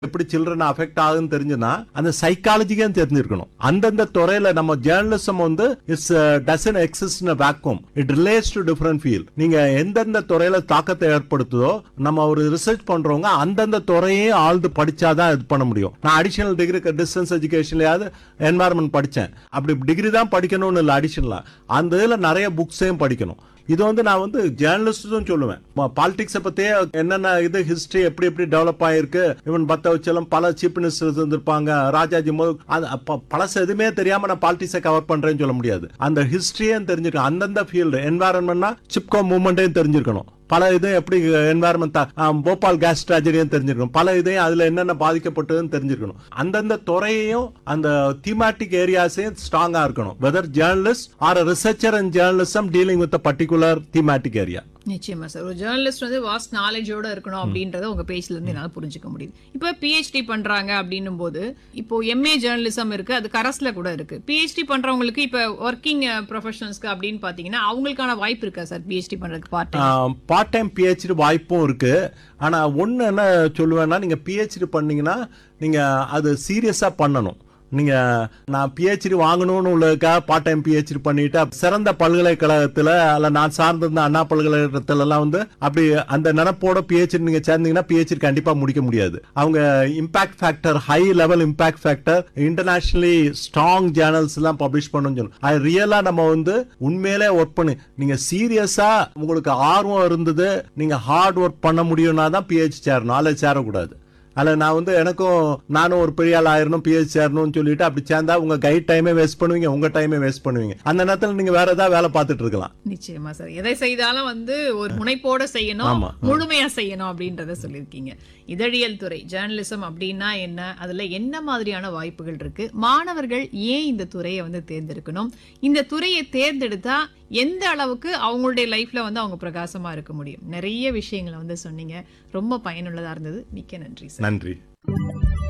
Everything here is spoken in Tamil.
எப்படி சில்ட்ரன் அஃபெக்ட் ஆகுதுன்னு தெரிஞ்சுன்னா அந்த சைக்காலஜிக்கே தெரிஞ்சிருக்கணும் அந்தந்த துறையில நம்ம ஜேர்னலிசம் வந்து it's doesn't exist in vacuum it relates to different field நீங்க எந்தெந்த துறையில தாக்கத்தை ஏற்படுத்துதோ நம்ம ஒரு ரிசர்ச் பண்றவங்க அந்தந்த துறையே ஆழ்ந்து படிச்சாதான் இது பண்ண முடியும் நான் அடிஷனல் டிகிரி டிஸ்டன்ஸ் எஜுகேஷன்லயாவது என்வாரன்மெண்ட் படிச்சேன் அப்படி டிகிரி தான் படிக்கணும்னு இல்லை அடிஷனலா அந்த இதுல நிறைய புக்ஸையும் படிக்கணும் இது வந்து நான் வந்து ஜேர்னலிஸ்டும் சொல்லுவேன் பாலிடிக்ஸை பத்தியே என்னென்ன இது ஹிஸ்டரி எப்படி எப்படி டெவலப் ஆயிருக்கு இவன் பத்த வச்சாலும் பல சீஃப் மினிஸ்டர்ஸ் இருந்திருப்பாங்க ராஜாஜி முதல் அது அப்ப பழசு எதுவுமே தெரியாம நான் பாலிடிக்ஸை கவர் பண்றேன்னு சொல்ல முடியாது அந்த ஹிஸ்டரியும் தெரிஞ்சிருக்கணும் அந்தந்த ஃபீல்டு என்வாரன்மெண்ட்னா சிப்கோ மூவ்மெண்ட்டையும் தெரிஞ்சிருக்கணும் பல இது எப்படி என்வாரன்மெண்ட் போபால் கேஸ் ட்ராஜடியும் தெரிஞ்சிருக்கணும் பல இதையும் அதுல என்னென்ன பாதிக்கப்பட்டதுன்னு தெரிஞ்சிருக்கணும் அந்தந்த துறையையும் அந்த தீமாட்டிக் ஏரியாஸையும் ஸ்ட்ராங்கா இருக்கணும் weather journalist or researcher and journalism dealing with particular thematic area நிச்சயமா சார் ஒரு ஜேர்னலிஸ்ட் வந்து வாஸ்ட் நாலேஜோட இருக்கணும் அப்படின்றத உங்க பேஜ்ல இருந்து என்னால புரிஞ்சுக்க முடியுது இப்போ பிஹெச்டி பண்றாங்க அப்படின்னும் போது இப்போ எம்ஏ ஜேர்னலிசம் இருக்கு அது கரஸ்ல கூட இருக்கு பிஹெச்டி பண்றவங்களுக்கு இப்போ ஒர்க்கிங் ப்ரொஃபஷனல்ஸ்க்கு அப்படின்னு பாத்தீங்கன்னா அவங்களுக்கான வாய்ப்பு இருக்கா சார் பிஹெச்டி பண்றதுக்கு பார்ட் பார்ட் டைம் பிஹெச்டி வாய்ப்பும் இருக்கு ஆனா ஒன்னு என்ன சொல்லுவேன்னா நீங்க பிஹெச்டி பண்ணீங்கன்னா நீங்க அது சீரியஸா பண்ணணும் நீங்க நான் பிஹெச்டி வாங்கணும்னு உள்ளக்கா பார்ட் டைம் பிஹெச்டி பண்ணிட்டு அப்ப சிறந்த பல்கலைக்கழகத்துல அல்ல நான் சார்ந்திருந்த அண்ணா பல்கலைக்கழகத்துல எல்லாம் வந்து அப்படி அந்த நினப்போட பிஹெச்டி நீங்க சேர்ந்தீங்கன்னா பிஹெச்டி கண்டிப்பா முடிக்க முடியாது அவங்க impact factor high level impact factor internationally strong journals எல்லாம் பப்ளிஷ் பண்ணணும்னு சொல்லணும் அது ரியலா நம்ம வந்து உண்மையிலே ஒர்க் பண்ணி நீங்க சீரியஸா உங்களுக்கு ஆர்வம் இருந்தது நீங்க ஹார்ட் ஒர்க் பண்ண முடியும்னா தான் பிஹெச் சேரணும் அல்லது சேரக்கூடாது அதில் நான் வந்து எனக்கும் நானும் ஒரு பெரிய ஆள் ஆயிரணும் பிஹெச் சேரணும்னு சொல்லிட்டு அப்படி சேர்ந்தா உங்க கைட் டைமே வேஸ்ட் பண்ணுவீங்க உங்க டைமே வேஸ்ட் பண்ணுவீங்க அந்த நேரத்தில் நீங்க வேற ஏதாவது வேலை பார்த்துட்டு இருக்கலாம் நிச்சயமா சார் எதை செய்தாலும் வந்து ஒரு முனைப்போட செய்யணும் ஆமா. முழுமையா செய்யணும் அப்படின்றத சொல்லியிருக்கீங்க இதழியல் துறை ஜேர்னலிசம் அப்படின்னா என்ன அதுல என்ன மாதிரியான வாய்ப்புகள் இருக்கு மாணவர்கள் ஏன் இந்த துறையை வந்து தேர்ந்தெடுக்கணும் இந்த துறையை தேர்ந்தெடுத்தா எந்த அளவுக்கு அவங்களுடைய லைஃப்ல வந்து அவங்க பிரகாசமா இருக்க முடியும் நிறைய விஷயங்களை வந்து சொன்னீங்க ரொம்ப பயனுள்ளதா இருந்தது மிக்க நன்றி சார் நன்றி